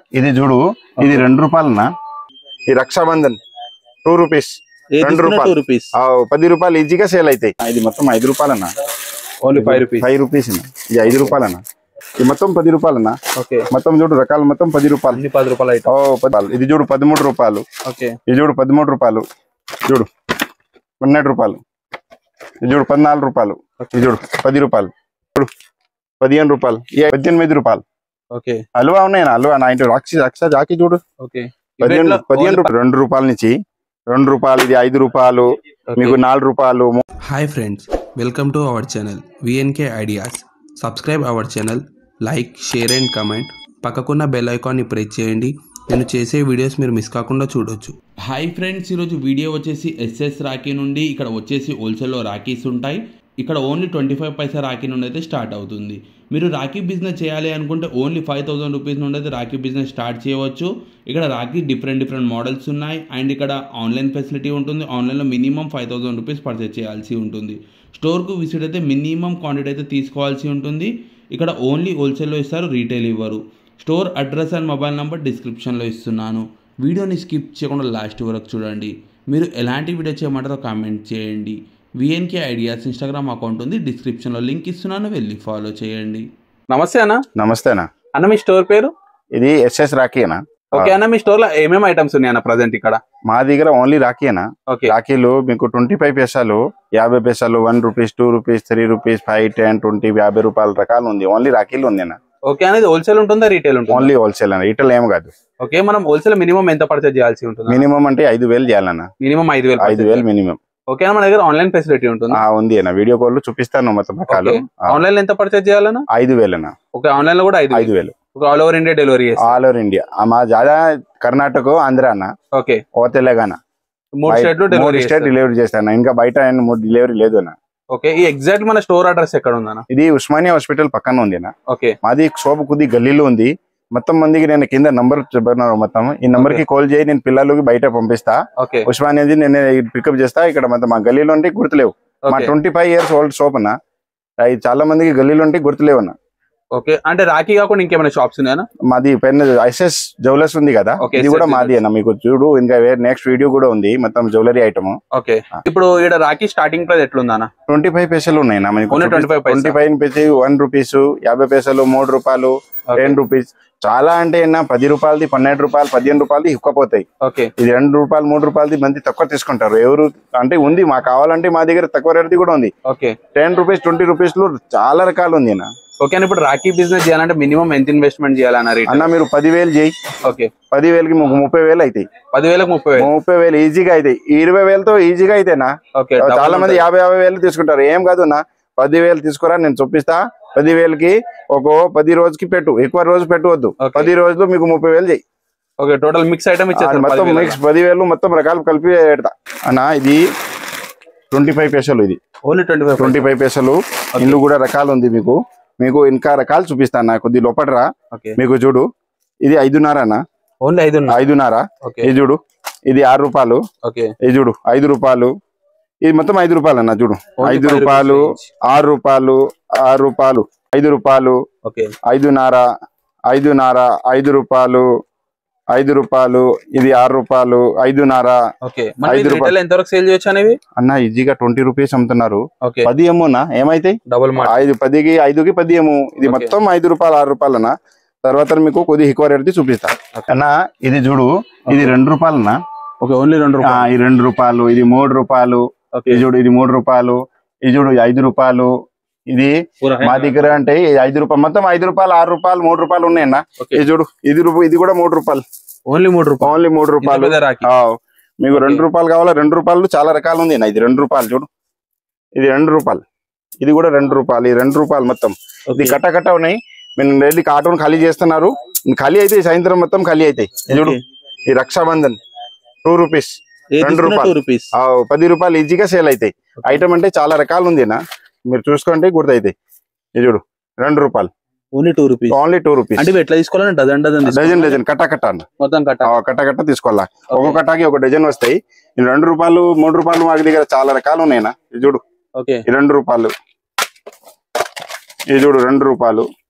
ఇది చూడు ఇది రెండు రూపాయలనా ఈ రక్షాబంధన్ టూ రూపీస్ రెండు టూ రూపాయలు. రూపీస్ ఆ, పది రూపాయలు ఈజీగా సేల్ అవుతాయి ఇది మొత్తం ఐదు రూపాయలన్నా only five rupees five rupees ఇది ఐదు రూపాయలన్నా ఇది మొత్తం పది రూపాయలన్నా ఓకే మొత్తం చూడు రకాలు మొత్తం పది రూపాయలు అన్ని పది రూపాయలు ఐటమ్ ఓ పది ఇది చూడు పదమూడు రూపాయలు ఓకే ఇది చూడు పదమూడు రూపాయలు చూడు పన్నెండు రూపాయలు ఇది చూడు పద్నాలుగు రూపాయలు ఇది చూడు పది రూపాయలు చూడు పదిహేను రూపాయలు ఈ పద్దెనిమిది రూపాయలు ఓకే హల్వా ఉన్నాయన్న హల్వా నా ఇంటి రక్ష రక్ష జాకి చూడు ఓకే పదిహేను పదిహేను రూపాయలు రెండు రూపాయల నుంచి రెండు రూపాయలు ఇది ఐదు రూపాయలు మీకు నాలుగు రూపాయలు hi friends welcome to our channel VNK ideas subscribe our channel like share and comment పక్కకున్న బెల్ ఐకాన్ని ప్రెస్ చేయండి నేను చేసే వీడియోస్ మీరు మిస్ కాకుండా చూడొచ్చు హాయ్ ఫ్రెండ్స్ ఈరోజు వీడియో వచ్చేసి ఎస్ఎస్ రాఖీ నుండి ఇక్కడ వచ్చేసి హోల్సేల్లో రాఖీస్ ఉంటాయి ఇక్కడ only twenty five paisa rakhi నుండి అయితే స్టార్ట్ అవుతుంది మీరు రాఖీ బిజినెస్ చేయాలి అనుకుంటే ఓన్లీ ఫైవ్ థౌసండ్ రూపీస్ నుండి అయితే రాఖీ బిజినెస్ స్టార్ట్ చేయవచ్చు ఇక్కడ రాఖీ డిఫరెంట్ డిఫరెంట్ మోడల్స్ ఉన్నాయి అండ్ ఇక్కడ ఆన్లైన్ ఫెసిలిటీ ఉంటుంది ఆన్లైన్లో minimum five thousand rupees purchase చేయాల్సి ఉంటుంది స్టోర్కు విజిట్ అయితే మినిమం క్వాంటిటీ అయితే తీసుకోవాల్సి ఉంటుంది ఇక్కడ ఓన్లీ హోల్సేల్లో ఇస్తారు రీటైల్ ఇవ్వరు store address and mobile number డిస్క్రిప్షన్లో ఇస్తున్నాను వీడియోని స్కిప్ చేయకుండా లాస్ట్ వరకు చూడండి మీరు ఎలాంటి వీడియో చేయమంటారో కామెంట్ చేయండి విఎన్కే ఐడియాస్ ఇన్స్టాగ్రామ్ అకౌంట్ ఉంది డిస్క్రిప్షన్లో లింక్ ఇస్తున్నాను వెళ్ళి ఫాలో చేయండి నమస్తే అన్న నమస్తేనా అన్న మీ స్టోర్ పేరు ఇది ఎస్ఎస్ రాఖీనా ఓకే అన్న మీ స్టోర్ లో ఏమేమి ఐటమ్స్ ఉన్నాయి అన్న ప్రజెంట్ ఇక్కడ మా దగ్గర ఓన్లీ రాఖీనా ఓకే రాఖీలు మీకు ట్వంటీ ఫైవ్ పైసలు యాభై పైసలు one rupees two rupees three rupees five ten twenty యాభై రూపాయల రకాలు ఉంది ఓన్లీ రాఖీలు ఉంది అన్న ఓకే అనేది హోల్సేల్ ఉంటుందా రీటైల్ ఉంటుందా ఓన్లీ హోల్సేల్ అన్న రిటైల్ ఏం కాదు ఓకే మనం హోల్సేల్ మినిమం ఎంత పర్చేజ్ చేయాల్సి ఉంటుంది మినిమం అంటే ఐదు వేలు చేయాలన్న మినిమం ఐదు వేలు ఐదు వేలు మినిమం ఓకే అన్న మన దగ్గర ఆన్లైన్ ఫెసిలిటీ ఉంటుంది ఆ ఉంది అన్న వీడియో కాల్ చూపిస్తాను మొత్తం రకాలు ఆ, ఆన్లైన్ లో ఎంత పర్చేజ్ చేయాలన్నా ఐదు వేలన్న ఓకే ఆన్లైన్ లో కూడా ఐదు ఐదు వేలు ఆల్ ఓవర్ ఇండియా డెలివరీ చేస్తాం ఆల్ ఓవర్ ఇండియా మా జాదా కర్ణాటక ఆంధ్ర అన్న ఓకే ఓ తెలంగాణ మూడు స్టేట్ లో డెలివరీ స్టేట్ డెలివరీ చేస్తాను ఇంకా బయట ఏం మూడు డెలివరీ లేదు అన్న ఓకే ఈ ఎగ్జాక్ట్ మన స్టోర్ అడ్రస్ ఎక్కడ ఉందన్న ఇది ఉస్మానియా హాస్పిటల్ పక్కన ఉంది అన్న ఓకే మాది షాప్ కొద్ది గల్లీలో ఉంది మొత్తం మందికి నేను కింద నంబర్ చెప్పినాను మొత్తం ఈ నంబర్ కి కాల్ చేయి నేను పిల్లలకి బయట పంపిస్తా ఓకే ఉస్మానియాది నేను పికప్ చేస్తా ఇక్కడ మొత్తం మా గల్లీలో ఉంటే గుర్తులేవు మా okay twenty five years old shop అన్న అది చాలా మందికి గల్లీలో ఉంటే గుర్తులేవు అన్న ఓకే అంటే రాఖీ కాకుండా ఇంకేమైనా షాప్స్ ఉన్నాయా మాది పెన్ ఐసెస్ జ్యువెలర్స్ ఉంది కదా Okay, ఇది కూడా SS మాది అన్న మీకు చూడు ఇంకా నెక్స్ట్ వీడియో కూడా ఉంది మొత్తం జ్యువెలరీ ఐటమ్ ఓకే ఇప్పుడు ఇక్కడ రాఖీ స్టార్టింగ్ ప్రైస్ ఎట్లుందన్న ట్వంటీ ఫైవ్ పైసలు ఉన్నాయి నా Only 25 పైసలు. ట్వంటీ ఫైవ్ పైసలు వన్ రూపీస్ యాభై పైసలు మూడు రూపాయలు Okay. టెన్ రూపీస్ చాలా అంటే నా పది రూపాయలది పన్నెండు రూపాయలు పదిహేను రూపాయలది ఎక్కువపోతాయి ఓకే ఇది రెండు రూపాయలు మూడు రూపాయలది మంది తక్కువ తీసుకుంటారు ఎవరు అంటే ఉంది మా కావాలంటే మా దగ్గర తక్కువ రేటుది కూడా ఉంది okay ten rupees twenty rupees లో చాలా రకాలు ఉంది అన్న ఓకే అని ఇప్పుడు రాఖీ బిజినెస్ చేయాలంటే మినిమం ఎంత ఇన్వెస్ట్మెంట్ చేయాలన్న రేట్ అన్న మీరు పదివేలు చేయి ఓకే పదివేలకి మీకు ముప్పై వేలు అవుతాయి పదివేలకు ముప్పై వేలు ముప్పై వేలు ఈజీగా అవుతాయి ఈ ఇరవై వేలతో ఈజీగా అయితేనా ఓకే చాలా మంది యాభై యాభై వేలు తీసుకుంటారు ఏం కాదు నా పదివేలు తీసుకురా నేను చూపిస్తా పదివేలకి ఒక పది రోజుకి పెట్టు ఎక్కువ రోజు పెట్టవద్దు Okay. పది రోజులు మీకు ముప్పై వేలు చేయి ఓకే టోటల్ మిక్స్ ఐటమ్ ఆ, ఇచ్చేస్తారు మొత్తం పదివేలకు. మిక్స్ పదివేలు మొత్తం రకాలు కలిపి పెడతా అన్న ఇది ట్వంటీ ఫైవ్ పైసలు ఇది only twenty five twenty five పైసలు ఇందులో కూడా రకాలు ఉంది మీకు మీకు ఇంకా రకాలు చూపిస్తాను నా కొద్ది లోపలరా ఓకే మీకు చూడు ఇది ఐదున్నర అన్న ఓన్లీ ఐదు ఉన్నాయి. ఐదున్నర ఓకే ఇది చూడు ఇది ఆరు రూపాయలు ఓకే ఇది చూడు ఐదు రూపాయలు ఇది మొత్తం ఐదు రూపాయలు అన్న చూడు Only ఐదు five రూపాయలు rupees each. ఆరు రూపాయలు ఆరు రూపాయలు ఐదు రూపాయలు ఓకే ఐదున్నర ఐదున్నర ఐదు రూపాయలు ఐదు రూపాయలు ఇది ఆరు రూపాయలు ఐదున్నర ఓకే మన ఐదు రూపాయలు. రిటైల్ ఎంత వరకు సేల్ చేయొచ్చు అనేవి అన్న ఈజీగా ట్వంటీ రూపీస్ అమ్ముతున్నారు ఓకే పది ఏమోనా ఏమైతాయి డబుల్ మార్క్ ఐదు పదికి ఐదుకి పది ఏమో ఇది Okay. మొత్తం ఐదు రూపాయలు ఆరు రూపాయలు అన్న తర్వాత మీకు కొద్ది ఎక్కువ రేట్ చూపిస్తా అన్న ఇది చూడు ఇది రెండు రూపాయలన్నా ఓకే ఓన్లీ రెండు ఆ, రూపాయలు ఈ రెండు రూపాయలు ఇది మూడు రూపాయలు ఓకే ఇది చూడు ఇది మూడు రూపాయలు ఇది చూడు ఇది ఐదు రూపాయలు ఇది మా దగ్గర అంటే ఈ ఐదు రూపాయలు మొత్తం ఐదు రూపాయలు ఆరు రూపాయలు మూడు రూపాయలు ఉన్నాయన్న ఓకే ఇది చూడు ఇది రూపాయి ఇది కూడా మూడు రూపాయలు ఓన్లీ మూడు రూపాయలు ఓన్లీ మూడు ఇంత రూపాయలు పెద్ద రాఖీ ఆ, మీకు రెండు రూపాయలు కావాలా రెండు రూపాయలు చాలా రకాలు ఉంది అన్న ఇది రెండు రూపాయలు చూడు ఇది రెండు రూపాయలు ఇది కూడా రెండు రూపాయలు ఇది రెండు రూపాయలు మొత్తం ఇది ఓకే. కట్ట కట్ట ఉన్నాయి మీరు డైలీ కార్టూన్ ఖాళీ చేస్తున్నారు ఖాళీ అయితే సాయంత్రం మొత్తం ఖాళీ అవుతాయి ఇది చూడు ఓకే. ఈ రక్షాబంధన్ టూ రూపీస్ ఏది రెండు తీసుకున్నా రూపాయలు. టూ రూపీస్ ఆ, పది రూపాయలు ఈజీగా సేల్ అవుతాయి ఐటమ్ అంటే చాలా రకాలు ఉంది నా మీరు చూసుకుంటే గుర్తయితాయి ఇది చూడు రెండు రూపాయలు only two rupees only two rupees అంటే ఇవి ఎట్లా తీసుకోవాలని డజన్ డజన్ డజన్ డజన్ కట్ట కట్ట అన్న మొత్తం కట్ట ఆ, కట్ట కట్ట తీసుకోవాలా ఒక్కొక్క కట్టాకి ఒక డజన్ వస్తాయి ఈ రెండు రూపాయలు మూడు రూపాయలు మాకు దగ్గర చాలా రకాలు ఉన్నాయినా ఇది చూడు ఓకే ఈ రెండు రూపాయలు ఇది చూడు రెండు రూపాయలు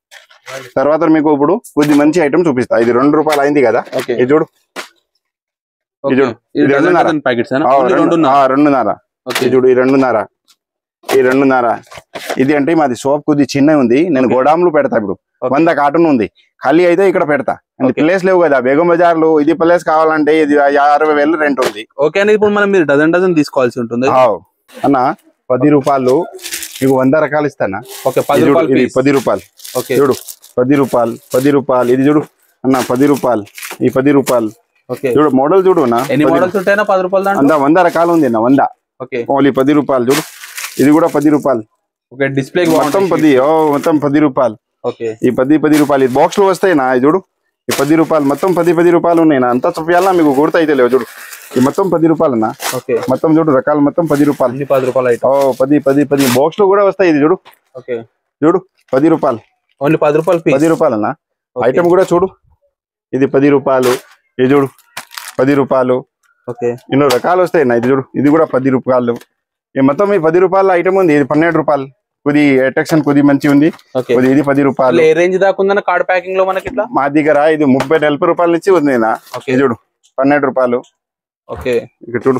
తర్వాత మీకు ఇప్పుడు కొద్ది మంచి ఐటమ్ చూపిస్తా ఇది రెండు రూపాయలు అయింది కదా ఓకే ఇది చూడు ఇది చూడు. ఇది రెండున్నర. ప్యాకెట్స్ ఆ, రెండు ఆ, రెండున్నర ఓకే ఇది చూడు ఈ రెండున్నర ఈ రెండున్నర ఇది అంటే మాది షాప్ కొద్ది చిన్న ఉంది నేను Okay. గోడాంలు పెడతా ఇప్పుడు Okay. వంద కార్టూన్ ఉంది ఖాళీ అయితే ఇక్కడ పెడతా అంటే Okay. ప్లేస్ లేవు కదా బేగం బజార్లు ఇది ప్లేస్ కావాలంటే ఇది అరవై వేలు రెంట్ ఉంది ఓకే అని ఇప్పుడు మనం మీరు డజన్ డజన్ తీసుకోవాల్సి ఉంటుంది ఆవ్. అన్న పది రూపాయలు మీకు వంద రకాలు ఇస్తానా ఓకే పది ఇది చూడు, రూపాయలు ఇది పీస్ పది రూపాయలు ఓకే చూడు పది రూపాయలు పది రూపాయలు ఇది చూడు అన్న పది రూపాయలు ఈ పది రూపాయలు ఓకే చూడు మోడల్ చూడు అన్న ఎన్ని పది మోడల్స్ ఉంటాయినా పది రూపాయలు దాంట్లో అందా వంద రకాలు ఉంది అన్న వంద ఓకే ఓన్లీ పది రూపాయలు చూడు ఇది కూడా పది రూపాయలు ఓకే డిస్ప్లే మొత్తం పది ఓ మొత్తం పది రూపాయలు ఓకే ఈ పది పది రూపాయలు ఈ బాక్స్ లో వస్తాయి నా ఇది చూడు ఈ పది రూపాయలు మొత్తం పది పది రూపాయలు ఉన్నాయి నా అంతా చూపించాలా మీకు గుర్తు అయితే లేవు చూడు ఈ మొత్తం పది రూపాయలు అన్న ఓకే మొత్తం చూడు రకాలు మొత్తం పది రూపాయలు అన్ని పది రూపాయలు ఐటమ్ ఓ పది పది పది బాక్స్ లో కూడా వస్తాయి ఇది చూడు ఓకే చూడు పది రూపాయలు ఓన్లీ పది రూపాయలు పీస్ పది రూపాయలు అన్న ఐటమ్ కూడా చూడు ఇది పది రూపాయలు ఇది చూడు పది రూపాయలు ఓకే ఎన్నో రకాలు వస్తాయి అన్న ఇది చూడు ఇది కూడా పది రూపాయలు ఈ మొత్తం ఈ పది రూపాయల ఐటమ్ ఉంది ఇది పన్నెండు రూపాయలు కొద్ది అట్రాక్షన్ కొద్ది మంచి ఉంది ఓకే కొద్ది ఇది పది రూపాయలు ఏ రేంజ్ దాకా ఉందన్న కార్డ్ ప్యాకింగ్ లో మనకి ఇట్లా మా దగ్గర ఇది ముప్పై నలభై రూపాయల నుంచి ఉంది నా ఓకే ఇది చూడు పన్నెండు రూపాయలు ఓకే ఇక్కడ చూడు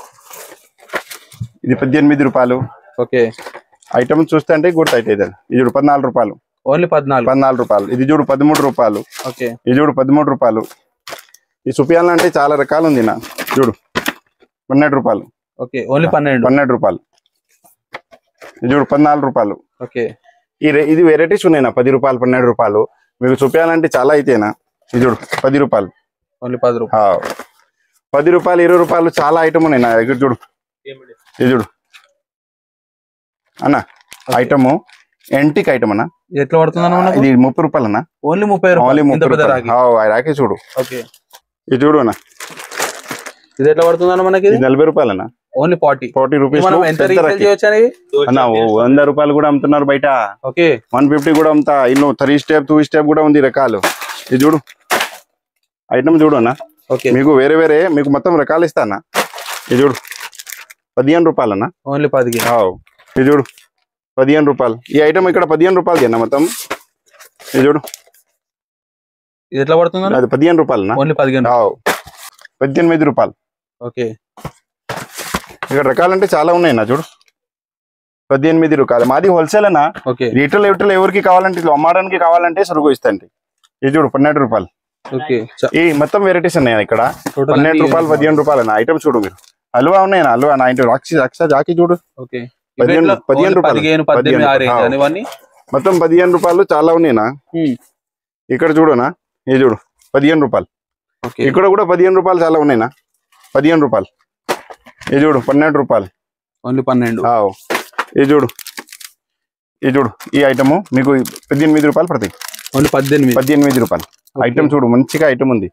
ఇది పద్దెనిమిది రూపాయలు ఓకే ఐటమ్ చూస్తే అంటే గుర్తు అవుతుంది ఇది చూడు పద్నాలుగు రూపాయలు ఓన్లీ పద్నాలుగు పద్నాలుగు రూపాయలు ఇది చూడు పదమూడు రూపాయలు ఓకే ఇది చూడు పదమూడు రూపాయలు ఈ సుపియాలంటే చాలా రకాలు ఉంది నా చూడు పన్నెండు రూపాయలు ఓకే ఓన్లీ పన్నెండు పన్నెండు రూపాయలు ఇది చూడు పద్నాలుగు రూపాయలు ఓకే ఈ రే- ఇది వెరైటీస్ ఉన్నాయి నా పది రూపాయలు పన్నెండు రూపాయలు మీకు చూపించాలంటే చాలా అయితేనా ఇది చూడు పది రూపాయలు ఓన్లీ పది రూపాయలు ఆ, పది రూపాయలు ఇరవై రూపాయలు చాలా ఐటమ్ ఉన్నాయి నా దగ్గర చూడు ఇది చూడు అన్న ఐటమ్ ఎంటిక్ ఐటమ్ అన్న ఇది ఎట్లా పడుతుందన్న మనకు ఇది ముప్పై రూపాయలు అన్న ఓన్లీ ముప్పై ఓన్లీ రూపాయలు ఇంత ముప్పై పెద్ద రూపాయలు రాగి ఆ, ఆ రాకి చూడు ఓకే ఇది చూడు అన్న ఇది ఎట్లా పడుతుందన్న మనకి ఇది నలభై రూపాయలు అన్న ఓన్లీ ఫార్టీ ఫార్టీ రూపీస్ మనం ఎంత రీసేల్ చేయొచ్చు అనేది అన్న ఓ వంద రూపాయలు కూడా అమ్ముతున్నారు బయట ఓకే వన్ ఫిఫ్టీ కూడా అమ్ముతా ఇల్లు త్రీ స్టెప్ టూ స్టెప్ కూడా ఉంది రకాలు ఇది చూడు ఐటమ్ చూడు అన్న ఓకే మీకు వేరే వేరే మీకు మొత్తం రకాలు ఇస్తా అన్న ఇది చూడు పదిహేను రూపాయలు అన్న ఓన్లీ పదిహేను ఆవ్. ఇది చూడు పదిహేను రూపాయలు ఈ ఐటమ్ ఇక్కడ పదిహేను రూపాయలు అన్న మొత్తం ఇది చూడు ఇది ఎట్లా పడుతుందన్న అది పదిహేను రూపాయలు అన్న ఓన్లీ పదిహేను ఆవ్. పద్దెనిమిది రూపాయలు ఓకే ఇక్కడ రకాలంటే చాలా ఉన్నాయి నా చూడు పద్దెనిమిది రూపాయలు మాది హోల్సేల్ అన్న ఓకే రీటైల్ రీటైల్ ఎవరికి కావాలంటే ఇట్లా అమ్మడానికి కావాలంటే సరుకు ఇస్తాండి ఇది చూడు పన్నెండు రూపాయలు ఓకే ఈ మొత్తం వెరైటీస్ ఉన్నాయి ఇక్కడ టోటల్ పన్నెండు రూపాయలు పదిహేను రూపాయలు అన్న ఐటమ్ చూడు మీరు హల్వా ఉన్నాయి హల్వా నా ఇంటి రాక్షి రక్ష జాకి చూడు ఓకే పదిహేను- ఇవేట్లో పదిహేను ఓన్లీ రూపాయలు. పదిహేను పద్దెనిమిది ఆ రేంజ్ పదిహేను. అని ఇవన్నీ మొత్తం పదిహేను రూపాయలు చాలా ఉన్నాయినా హ్మ్. ఇక్కడ చూడునా ఇది చూడు పదిహేను రూపాయలు ఓకే ఇక్కడ కూడా పదిహేను రూపాయలు చాలా ఉన్నాయినా పదిహేను రూపాయలు ఇది చూడు పన్నెండు రూపాయలు ఓన్లీ పన్నెండు ఆవ్. ఇది చూడు ఇది చూడు ఈ ఐటమ్ మీకు పద్దెనిమిది రూపాయలు పడతాయి ఓన్లీ పద్దెనిమిది పద్దెనిమిది రూపాయలు ఓకే. ఐటమ్ చూడు మంచిగా ఐటమ్ ఉంది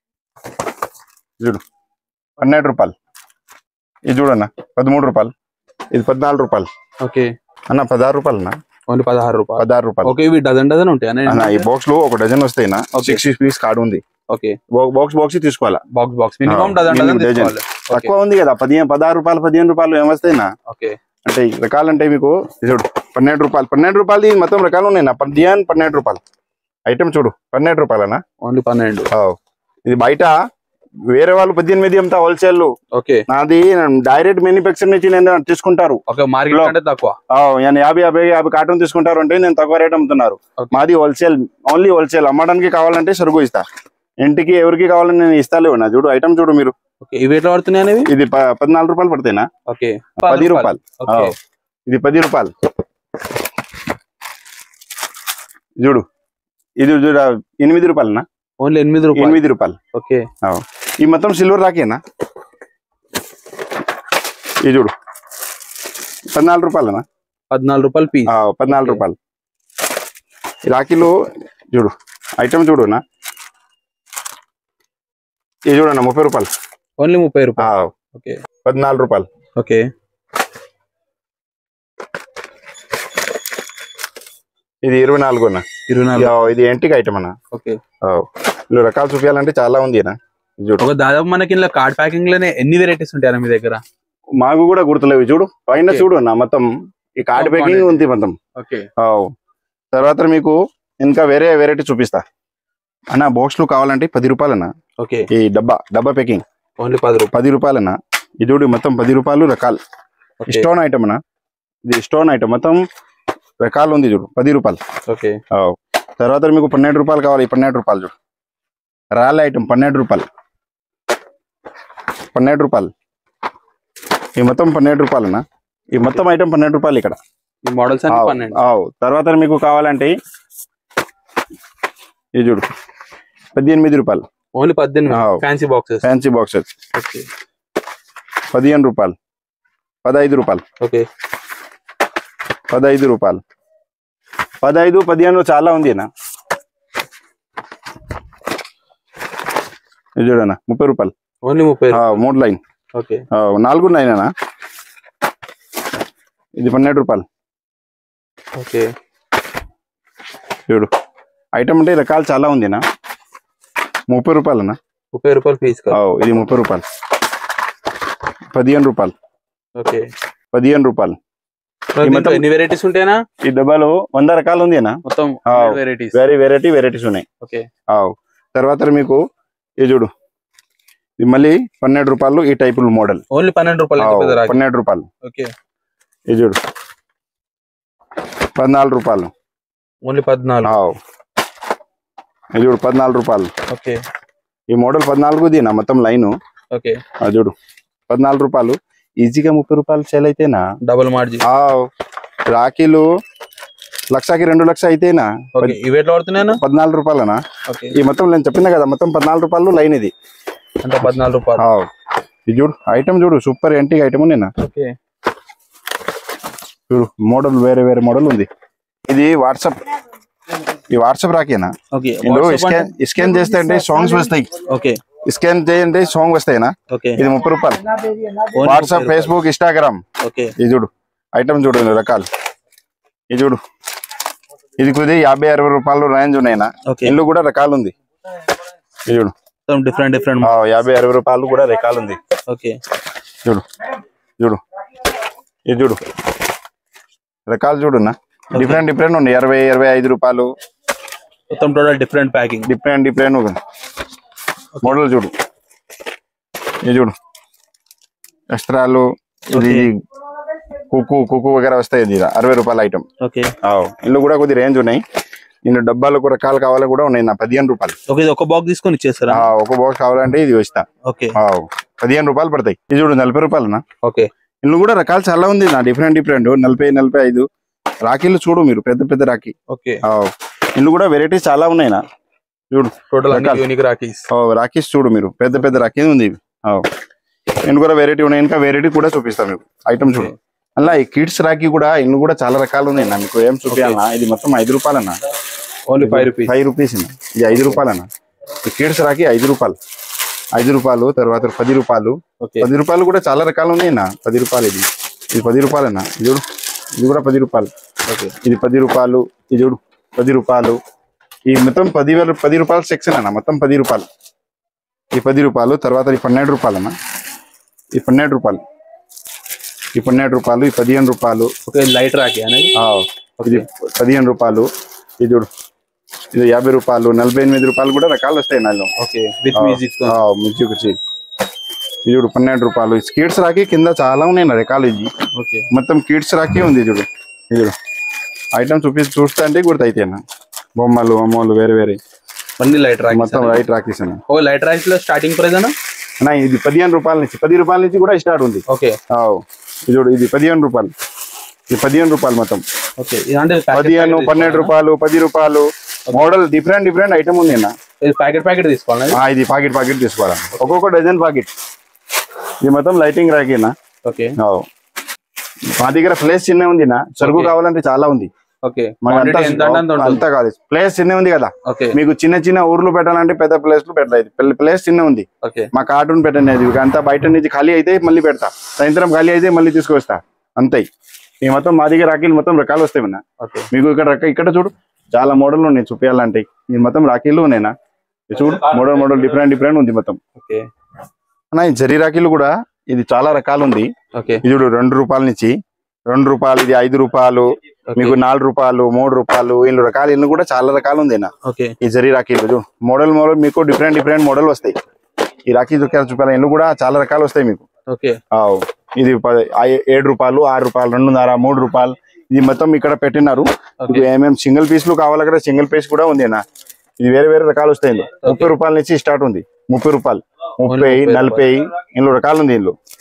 చూడు పన్నెండు రూపాయలు ఇది చూడన్న పదమూడు రూపాయలు ఇది పద్నాలుగు రూపాయలు ఓకే అన్న పదహారు రూపాయలు అన్న ఓన్లీ పదహారు రూపాయలు పదహారు రూపాయలు ఓకే ఇవి డజన్ డజన్ ఉంటాయి అన్న ఈ బాక్స్ లో ఒక డజన్ వస్తాయినా Okay. సిక్స్ పీస్ కార్డు ఉంది ఓకే బాక్స్ బాక్స్ తీసుకోవాలా బాక్స్ బాక్స్ మినిమం ఆ, డజన్ డజన్ minimum dozen. తీసుకోవాలి ఓకే తక్కువ ఉంది కదా పదిహేను పదహారు రూపాయలు పదిహేను రూపాయలు ఏమొస్తాయినా ఓకే అంటే ఈ రకాలంటే మీకు ఇది చూడు పన్నెండు రూపాయలు పన్నెండు రూపాయలు మొత్తం రకాలు ఉన్నాయి నా పదిహేను పన్నెండు రూపాయలు ఐటమ్ చూడు పన్నెండు రూపాయలనా ఓన్లీ పన్నెండు ఆవ్. ఇది బయట వేరే వాళ్ళు పద్దెనిమిది అంతా హోల్సేల్ ఓకే నాది డైరెక్ట్ మ్యానుఫ్యాక్చర్ నుంచి నేను తీసుకుంటారు ఓకే మార్కెట్ లో- అంటే తక్కువ ఆవ్, నేను యాభై యాభై యాభై కార్టూన్ తీసుకుంటారు అంటే నేను తక్కువ రేట్ అమ్ముతున్నారు Okay. మాది హోల్సేల్ ఓన్లీ హోల్సేల్ అమ్మడానికి కావాలంటే సరుకు ఇస్తా ఇంటికి ఎవరికి కావాలని నేను ఇస్తాలేవు నా చూడు ఐటమ్ చూడు మీరు ఓకే ఇవి ఎట్లా పడుతున్నాయి అనేవి ఇది ప- పద్నాలుగు రూపాయలు పడతాయినా ఓకే పది రూపాయలు ఓకే ఆవ్. ఇది పది రూపాయలు చూడు ఇది చూడ ఎనిమిది రూపాయలనా ఓన్లీ ఎనిమిది రూపాయలు ఎనిమిది రూపాయలు ఓకే ఆవ్. ఈ మొత్తం సిల్వర్ రాకేనా ఇది చూడు పద్నాలుగు రూపాయలనా పద్నాలుగు రూపాయలు పీస్ ఆ, పద్నాలుగు ఓకే. రూపాయలు ఈ రాఖీలో చూడు ఐటమ్ చూడునా ఇది చూడన్నా ముప్పై రూపాయలు ఓన్లీ ముప్పై ఆ, రూపాయలు ఓకే పద్నాలుగు రూపాయలు ఓకే ఇది ఇరవై నాలుగునా ఇరవై నాలుగు ఇది ఎంటికి ఐటమ్ అన్న ఓకే ఆ, ఇందులో రకాలు చూపించాలంటే చాలా ఉంది అన్న ఇది చూడు ఒక దాదాపు మనకి ఇందులో కార్డ్ ప్యాకింగ్ లోనే ఎన్ని వెరైటీస్ ఉంటాయి మీ దగ్గర మాకు కూడా గుర్తులేవు చూడు పైన ఓకే. చూడు అన్న మొత్తం ఈ కార్డ్ Component. ప్యాకింగ్ ఉంది మొత్తం ఓకే ఆ, తర్వాత మీకు ఇంకా వేరే వెరైటీ చూపిస్తా అన్న బాక్స్లు కావాలంటే పది రూపాయలన్నా ఓకే ఈ డబ్బా డబ్బా ప్యాకింగ్ ఓన్లీ పది రూపాయలు పది రూపాయలన్నా ఇది చూడు మొత్తం పది రూపాయలు రకాలు ఓకే. స్టోన్ ఐటమ్ అన్న ఇది స్టోన్ ఐటమ్ మొత్తం రకాలు ఉంది చూడు పది రూపాయలు ఓకే ఆవ్. తర్వాత మీకు పన్నెండు రూపాయలు కావాలి ఈ పన్నెండు రూపాయలు చూడు రాళ్ళ ఐటమ్ పన్నెండు రూపాయలు పన్నెండు రూపాయలు ఈ మొత్తం పన్నెండు రూపాయలన్నా ఈ మొత్తం ఐటమ్ పన్నెండు రూపాయలు ఇక్కడ ఈ మోడల్స్ అన్ని ఆవ్, పన్నెండు ఆవ్. తర్వాత మీకు కావాలంటే ఇది చూడు పద్దెనిమిది రూపాయలు ఓన్లీ పద్దెనిమిది ఆవ్. Fancy boxes fancy boxes okay పదిహేను రూపాయలు పదహైదు రూపాయలు ఓకే పదహైదు రూపాయలు పదహైదు పదిహేను చాలా ఉంది అన్న ఇది చూడన్న ముప్పై రూపాయలు ఓన్లీ ముప్పై ఆ, మూడు లైన్ ఓకే ఆ, నాలుగు లైన్ అన్న ఇది పన్నెండు రూపాయలు ఓకే చూడు ఐటమ్ అంటే రకాలు చాలా ఉంది అన్న ముప్పై రూపాయలు అన్న ముప్పై రూపాయలు పీస్ ఆ, ఇది ముప్పై రూపాయలు పదిహేను రూపాయలు ఓకే పదిహేను రూపాయలు దీంట్లో మొత్తం- ఎన్ని వెరైటీస్ ఉంటాయనా ఈ డబ్బాలో వంద రకాలు ఉంది అన్న మొత్తం ఆవ్. వెరైటీస్ వెరీ వెరైటీ వెరైటీస్ ఉన్నాయి ఓకే ఆవ్. తర్వాత మీకు ఇది చూడు ఇది మళ్ళీ పన్నెండు రూపాయలు ఈ టైపుల మోడల్ ఓన్లీ పన్నెండు రూపాయలు ఎంత పెద్ద రాగి పన్నెండు రూపాయలు ఓకే ఇది చూడు పద్నాలుగు రూపాయలు ఓన్లీ పద్నాలుగు ఆవ్. ఇది చూడు పద్నాలుగు రూపాయలు ఓకే ఈ మోడల్ పద్నాలుగు దీనా మొత్తం లైన్ ఓకే చూడు పద్నాలుగు రూపాయలు ఈజీగా ముప్పై రూపాయలు సేల్ అయితేనా డబుల్ మార్జిన్ ఆవ్. రాఖీలు లక్షకి రెండు లక్ష అయితేనా ఓకే ఇవి ఎట్లా పడుతున్నాయన్నా పద్నాలుగు రూపాయలనా ఓకే ఈ మొత్తం నేను చెప్పిన కదా మొత్తం పద్నాలుగు రూపాయలు లైన్ ఇది అంటే పద్నాలుగు రూపాయలు ఆవ్. ఇది చూడు ఐటమ్ చూడు సూపర్ యాంటిక్ ఐటమ్ నేనా ఓకే చూడు మోడల్ వేరే వేరే మోడల్ ఉంది ఇది వాట్సాప్ ఈ వాట్సాప్ రాకేనా ఓకే ఇందులో స్కాన్ స్కాన్ చేస్తే అంటే సాంగ్స్ వస్తాయి ఓకే స్కాన్ చేయండి సాంగ్ వస్తాయినా ఓకే ఇది ముప్పై రూపాయలు ఓన్లీ వాట్సాప్ ముప్పై ఫేస్బుక్ ఇన్స్టాగ్రామ్ ఓకే ఇది చూడు ఐటమ్ చూడు ఇన్ని రకాలు ఇది చూడు ఇది కొద్ది యాభై అరవై రూపాయలు రేంజ్ ఉన్నాయినా ఓకే ఇందులో కూడా రకాలు ఉంది ఇది చూడు మొత్తం డిఫరెంట్ డిఫరెంట్ ఆ, యాభై అరవై రూపాయలు కూడా రకాలు ఉంది ఓకే చూడు చూడు ఇది చూడు రకాలు చూడున్నా డిఫరెంట్ డిఫరెంట్ ఉన్నాయి ఇరవై ఇరవై ఐదు రూపాయలు మొత్తం total different packing different different model చూడు ఇది చూడు వస్త్రాలు ఇది కుక్కు కుక్కు వగేరా వస్తాయి ఇది అరవై రూపాయల ఐటమ్ ఓకే ఇందులో కూడా కొద్ది రేంజ్ ఉన్నాయి ఇందులో డబ్బాలకు రకాలు కావాలి కూడా ఉన్నాయి నా పదిహేను రూపాయలు ఓకే ఇది ఒక బాక్స్ తీసుకొని ఇచ్చేస్తారా ఆ, ఒక బాక్స్ కావాలంటే ఇది వస్తా ఓకే ఆ, పదిహేను రూపాయలు పడతాయి ఇది చూడు నలభై రూపాయలనా ఓకే ఇందులో కూడా రకాలు చాలా ఉంది నా డిఫరెంట్ డిఫరెంట్ నలభై నలభై ఐదు రాఖీలు చూడు మీరు పెద్ద పెద్ద రాఖీ ఓకే ఆ, ఇందులో కూడా వెరైటీస్ చాలా ఉన్నాయి నా చూడు టోటల్ అన్ని రకాలు. యూనిక్ రాకీస్ ఆ, రాఖీస్ చూడు మీరు పెద్ద పెద్ద రాఖీ ఉంది ఇవి ఆ. ఇందులో కూడా వెరైటీ ఉన్నాయి ఇంకా వెరైటీ కూడా చూపిస్తాం మీకు ఐటమ్ చూడు అలా ఈ కిడ్స్ రాఖీ కూడా ఇందులో కూడా చాలా రకాలు ఉన్నాయి నా మీకు ఏం చూపించాలన్నా ఇది మొత్తం ఐదు రూపాయలన్నా only five rupees five rupees అన్న. ఇది ఐదు రూపాయలన్నా ఈ కిడ్స్ రాఖీ ఐదు రూపాయలు ఐదు రూపాయలు తర్వాత పది రూపాయలు ఓకే పది రూపాయలు కూడా చాలా రకాలు ఉన్నాయి నా పది రూపాయలు ఇది ఇది పది రూపాయలన్నా ఇది చూడు ఇది కూడా పది రూపాయలు ఓకే ఇది పది రూపాయలు ఇది చూడు పది రూపాయలు ఈ మొత్తం పది వేల పది రూపాయలు సెక్షన్ అన్న మొత్తం పది రూపాయలు ఈ పది రూపాయలు తర్వాత ఈ పన్నెండు రూపాయలు అన్న ఈ పన్నెండు రూపాయలు ఈ పన్నెండు రూపాయలు ఈ పదిహేను రూపాయలు ఓకే లైట్ రాకీ అనేది ఆ, ఇది పదిహేను రూపాయలు ఇది చూడు ఇది యాభై రూపాయలు నలభై ఎనిమిది రూపాయలు కూడా రకాలు వస్తాయి నాలో ఓకే విత్ మ్యూజిక్ మ్యూజిక్ వచ్చి ఇది చూడు పన్నెండు రూపాయలు ఈ స్కీట్స్ రాకి కింద చాలా ఉన్నాయి నా రకాలు ఇది ఓకే మొత్తం కిడ్స్ రాకి ఉంది చూడు ఇది చూడు ఐటమ్ చూపి చూస్తే అంటే గుర్తయితే అన్న బొమ్మలు అమ్మలు వేరే వేరే అన్ని లైట్ రాకీ మొత్తం రైట్ రాకీస్ అన్న ఓ లైట్ రాకీస్ లో స్టార్టింగ్ ప్రైస్ అన్న అన్న ఇది పదిహేను రూపాయల నుంచి పది రూపాయల నుంచి కూడా స్టార్ట్ ఉంది ఓకే ఆవ్. ఇది చూడు ఇది పదిహేను రూపాయలు ఇది పదిహేను రూపాయలు మొత్తం ఓకే ఇది అంటే పదిహేను పన్నెండు రూపాయలు పది రూపాయలు మోడల్ డిఫరెంట్ డిఫరెent ఐటమ్ ఉంది అన్న ఇది ప్యాకెట్ ప్యాకెట్ తీసుకోవాలి ఆ, ఇది పాకెట్ పాకెట్ తీసుకోవాలా ఒక్కొక్క డజన్ పాకెట్ ఇది మొత్తం లైటింగ్ రాకేనా ఓకే ఆవ్. మా దగ్గర ప్లేస్ చిన్న ఉంది నా సరుకు Okay. కావాలంటే చాలా ఉంది ఓకే మనకి క్వాంటిటీ ఎంత అంటే అంత అంతా ఉంటుంది అంతా కాదు ప్లేస్ చిన్న ఉంది కదా ఓకే మీకు చిన్న చిన్న ఊర్లు పెట్టాలంటే పెద్ద ప్లేస్ లు పెట్టలేదు ప్లేస్ చిన్న ఉంది ఓకే మా కార్టూన్ పెట్టనేది అంతా బయట నుంచి ఖాళీ అయితే మళ్ళీ పెడతా సాయంత్రం ఖాళీ అయితే మళ్ళీ తీసుకొస్తా అంతే ఈ మొత్తం మా దగ్గర రాఖీలు మొత్తం రకాలు వస్తాయి మన ఓకే మీకు ఇక్కడ రక- ఇక్కడ చూడు చాలా మోడల్ ఉన్నాయి చూపించాలంటే ఈ మొత్తం రాఖీలు ఉన్నాయినా ఇది చూడు మోడల్ మోడల్ డిఫరెంట్ డిఫరెంట్ ఉంది మొత్తం ఓకే అన్న ఈ జరీ రాఖీలు కూడా ఇది చాలా రకాలు ఉంది ఓకే ఇది చూడు రెండు రూపాయల నుంచి రెండు రూపాయలు ఇది ఐదు రూపాయలు మీకు నాలుగు రూపాయలు మూడు రూపాయలు ఇల్లు రకాలు ఇల్లు కూడా చాలా రకాలు ఉంది నా ఓకే ఈ జరీ రాఖీలు మోడల్ మోడల్ మీకు డిఫరెంట్ డిఫరెంట్ మోడల్ వస్తాయి ఈ రాఖీ దుకాణ రూపాయల ఇల్లు కూడా చాలా రకాలు వస్తాయి మీకు ఓకే ఆవ్. ఇది ప- ఐ- ఏడు రూపాయలు ఆరు రూపాయలు రెండున్నర మూడు రూపాయలు ఇది మొత్తం ఇక్కడ పెట్టినారు మీకు ఏమేమి సింగిల్ పీస్లు కావాలి కదా సింగిల్ పీస్ కూడా ఉంది నా ఇది వేరే వేరే రకాలు వస్తాయి ఇందులో ముప్పై రూపాయల నుంచి స్టార్ట్ ఉంది ముప్పై రూపాయలు ముప్పై ముప్పై నలభై ఇందులో రకాలు ఉంది ఇందులో